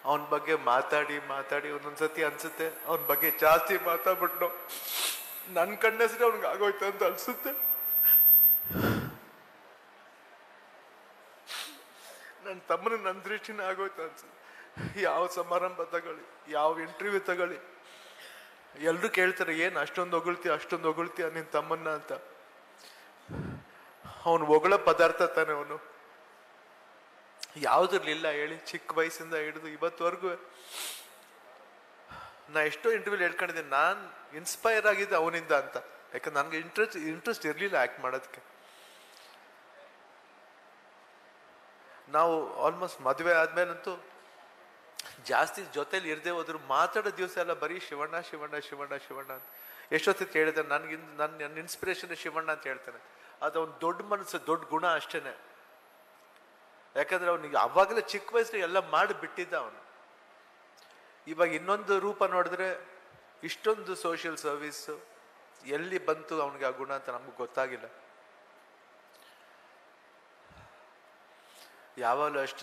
ಅವನ ಬಗ್ಗೆ ಮಾತಾಡಿ ಮಾತಾಡಿ ಒಂದೊಂದ್ಸತಿ ಅನ್ಸುತ್ತೆ ಅವನ ಬಗ್ಗೆ ಜಾಸ್ತಿ ಮಾತಾಡ್ಬಿಟ್ಟು ನನ್ನ ಕಣ್ಣೆಸ್ರೆ ಅವ್ನಿಗೆ ಆಗೋಯ್ತು ಅಂತ ಅನ್ಸುತ್ತೆ ನನ್ನ ತಮ್ಮನ ನನ್ನ ದೃಷ್ಟಿನ ಆಗೋಯ್ತು ಅನ್ಸುತ್ತೆ ಯಾವ ಸಮಾರಂಭ ತಗೊಳ್ಳಿ ಯಾವ ಇಂಟರ್ವ್ಯೂ ತಗೊಳ್ಳಿ ಎಲ್ರು ಕೇಳ್ತಾರೆ ಏನ್ ಅಷ್ಟೊಂದು ಹೊಗಳ್ತಿ ಅಷ್ಟೊಂದು ಹೊಗಳ್ತೀಯ ನಿನ್ ತಮ್ಮನ್ನ ಅಂತ ಅವನು ಹೊಗಳ ಪದಾರ್ಥ ತಾನೆ ಅವನು ಯಾವ್ದ್ರಲ್ಲಿಲ್ಲ ಹೇಳಿ ಚಿಕ್ಕ ವಯಸ್ಸಿಂದ ಹಿಡಿದು ಇವತ್ತವರೆಗೂ ನಾ ಎಷ್ಟೋ ಇಂಟರ್ವ್ಯೂ ಹೇಳ್ಕೊಂಡಿದ್ದೀನಿ ನಾನ್ ಇನ್ಸ್ಪೈರ್ ಆಗಿದ್ದೆ ಅವನಿಂದ ಅಂತ ಯಾಕಂದ್ರೆ ನನ್ಗೆ ಇಂಟ್ರೆಸ್ಟ್ ಇಂಟ್ರೆಸ್ಟ್ ಇರ್ಲಿಲ್ಲ ಆಕ್ಟ್ ಮಾಡೋದಕ್ಕೆ ನಾವು ಆಲ್ಮೋಸ್ಟ್ ಮದುವೆ ಆದ್ಮೇಲಂತೂ ಜಾಸ್ತಿ ಜೊತೆಲಿ ಇರದೆ ಹೋದ್ರು ಮಾತಾಡೋ ದಿವಸ ಎಲ್ಲ ಬರೀ ಶಿವಣ್ಣ ಶಿವಣ್ಣ ಶಿವಣ್ಣ ಶಿವಣ್ಣ ಅಂತ ಎಷ್ಟೊತ್ತಿ ಹೇಳಿದೆ ನನ್ಗೆ ನನ್ನ ನನ್ನ ಇನ್ಸ್ಪಿರೇಷನ್ ಶಿವಣ್ಣ ಅಂತ ಹೇಳ್ತಾನೆ ಅದು ಅವ್ನ ದೊಡ್ಡ ಮನಸ್ಸು ದೊಡ್ಡ ಗುಣ ಅಷ್ಟೇನೆ ಯಾಕಂದ್ರೆ ಅವನಿಗೆ ಅವಾಗಲೇ ಚಿಕ್ಕ ವಯಸ್ಸಲ್ಲಿ ಎಲ್ಲ ಮಾಡಿ ಬಿಟ್ಟಿದ್ದ ಅವನು ಇವಾಗ ಇನ್ನೊಂದು ರೂಪ ನೋಡಿದ್ರೆ ಇಷ್ಟೊಂದು ಸೋಷಿಯಲ್ ಸರ್ವಿಸ್ ಎಲ್ಲಿ ಬಂತು ಅವನಿಗೆ ಆ ಗುಣ ಅಂತ ನಮ್ಗೆ ಗೊತ್ತಾಗಿಲ್ಲ ಯಾವಾಗಲೂ ಅಷ್ಟೇ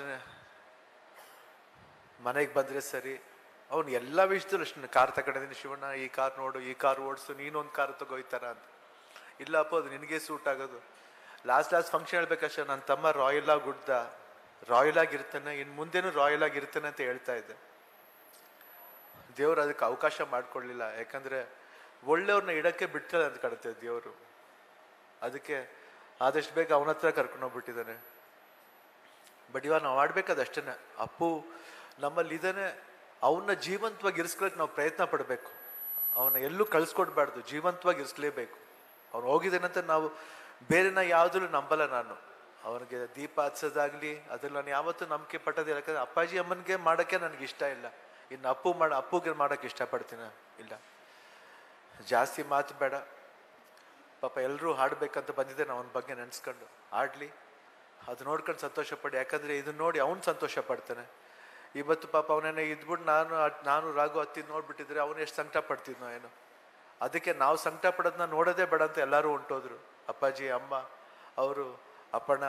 ಮನೆಗೆ ಬಂದ್ರೆ ಸರಿ ಅವನು ಎಲ್ಲ ವಿಷಯದಲ್ಲೂ ಅಷ್ಟೇ ಕಾರ್ ತಗೊಂಡಿದ್ದೀನಿ ಶಿವಣ್ಣ ಈ ಕಾರ್ ನೋಡು ಈ ಕಾರ್ ಓಡಿಸು ನೀನೊಂದು ಕಾರ್ ತಗೋಯ್ತಾರ ಅಂತ ಇಲ್ಲಪ್ಪ ಅದು ನಿನಗೆ ಸೂಟ್ ಆಗೋದು ಲಾಸ್ಟ್ ಲಾಸ್ಟ್ ಫಂಕ್ಷನ್ ಹೇಳ್ಬೇಕಷ್ಟೇ ನನ್ನ ತಮ್ಮ ರಾಯಲ್ ಆಗಿ ಹುಡ್ದ ರಾಯಲ್ ಆಗಿರ್ತಾನೆ ಇನ್ನು ಮುಂದೆನೂ ರಾಯಲ್ ಆಗಿರ್ತಾನೆ ಅಂತ ಹೇಳ್ತಾ ಇದ್ದೆ ದೇವ್ರು ಅದಕ್ಕೆ ಅವಕಾಶ ಮಾಡ್ಕೊಡ್ಲಿಲ್ಲ ಯಾಕಂದ್ರೆ ಒಳ್ಳೆಯವ್ರನ್ನ ಇಡಕ್ಕೆ ಬಿಡ್ತಾರೆ ಅಂತ ಕಾಡುತ್ತೆ ದೇವರು ಅದಕ್ಕೆ ಆದಷ್ಟು ಬೇಗ ಅವನ ಹತ್ರ ಕರ್ಕೊಂಡೋಗ್ಬಿಟ್ಟಿದ್ದಾನೆ ಬಟ್ ಇವಾಗ ನಾವು ಆಡ್ಬೇಕಾದ ಅಷ್ಟೇನೆ ಅಪ್ಪು ನಮ್ಮಲ್ಲಿ ಇದ್ದಾನೆ ಅವನ್ನ ಜೀವಂತವಾಗಿ ಇರಿಸ್ಕೊಳಕ್ಕೆ ನಾವು ಪ್ರಯತ್ನ ಪಡಬೇಕು ಅವನ ಎಲ್ಲೂ ಕಳಿಸ್ಕೊಡ್ಬಾರ್ದು ಜೀವಂತವಾಗಿ ಇರಿಸ್ಲೇಬೇಕು ಅವ್ನು ಹೋಗಿದ್ದಾನಂತ ನಾವು ಬೇರೆನ ಯಾವುದಲ್ಲೂ ನಂಬಲ್ಲ ನಾನು ಅವನಿಗೆ ದೀಪ ಹಚ್ಚೋದಾಗ್ಲಿ ಅದ್ರಲ್ಲಿ ನಾನು ಯಾವತ್ತೂ ನಂಬಿಕೆ ಪಟ್ಟದಿಲ್ಲ ಯಾಕಂದ್ರೆ ಅಪ್ಪಾಜಿ ಅಮ್ಮನಿಗೆ ಮಾಡೋಕ್ಕೆ ನನಗೆ ಇಷ್ಟ ಇಲ್ಲ ಇನ್ನು ಅಪ್ಪು ಮಾಡ ಅಪ್ಪುಗೆ ಮಾಡೋಕ್ಕೆ ಇಷ್ಟಪಡ್ತೀನಿ ಇಲ್ಲ ಜಾಸ್ತಿ ಮಾತು ಬೇಡ ಪಾಪ ಎಲ್ಲರೂ ಹಾಡ್ಬೇಕಂತ ಬಂದಿದ್ದೇನೆ ಅವನ ಬಗ್ಗೆ ನೆನೆಸ್ಕೊಂಡು ಆಡ್ಲಿ ಅದು ನೋಡ್ಕೊಂಡು ಸಂತೋಷ ಪಡಿ ಯಾಕಂದ್ರೆ ಇದನ್ನ ನೋಡಿ ಅವನು ಸಂತೋಷ ಪಡ್ತಾನೆ ಇವತ್ತು ಪಾಪ ಅವನೇನೆ ಇದ್ಬಿಟ್ಟು ನಾನು ಅದ್- ನಾನು ರಾಘು ಹತ್ತಿದ್ ನೋಡ್ಬಿಟ್ಟಿದ್ರೆ ಅವನು ಎಷ್ಟು ಸಂಕಟ ಪಡ್ತಿದ್ನೋ ಏನೋ ಅದಕ್ಕೆ ನಾವು ಸಂಕಟ ಪಡೋದನ್ನ ನೋಡೋದೇ ಬೇಡ ಅಂತ ಎಲ್ಲರೂ ಹೊಂಟೋದ್ರು ಅಪ್ಪಾಜಿ ಅಮ್ಮ ಅವರು ಅಪ್ಪಣ್ಣ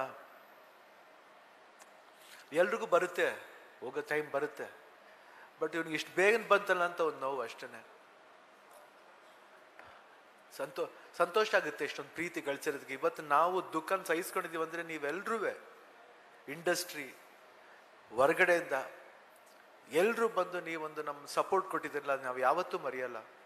ಎಲ್ರಿಗೂ ಬರುತ್ತೆ ಹೋಗೋ ಟೈಮ್ ಬರುತ್ತೆ ಬಟ್ ಇವ್ನಿಗೆ ಇಷ್ಟು ಬೇಗನೆ ಬಂತಲ್ಲ ಅಂತ ಒಂದು ನೋವು ಅಷ್ಟೇ ಸಂತೋ ಸಂತೋಷ ಆಗುತ್ತೆ ಇಷ್ಟೊಂದು ಪ್ರೀತಿ ಗಳಿಸಿರೋದಕ್ಕೆ ಇವತ್ತು ನಾವು ದುಃಖನ ಸಹಿಸ್ಕೊಂಡಿದೀವಿ ಅಂದ್ರೆ ನೀವೆಲ್ರೂ ಇಂಡಸ್ಟ್ರಿ ಹೊರಗಡೆಯಿಂದ ಎಲ್ಲರೂ ಬಂದು ನೀವೊಂದು ನಮ್ಮ ಸಪೋರ್ಟ್ ಕೊಟ್ಟಿದ್ದಿರಲ್ಲ ನಾವು ಯಾವತ್ತೂ ಮರೆಯಲ್ಲ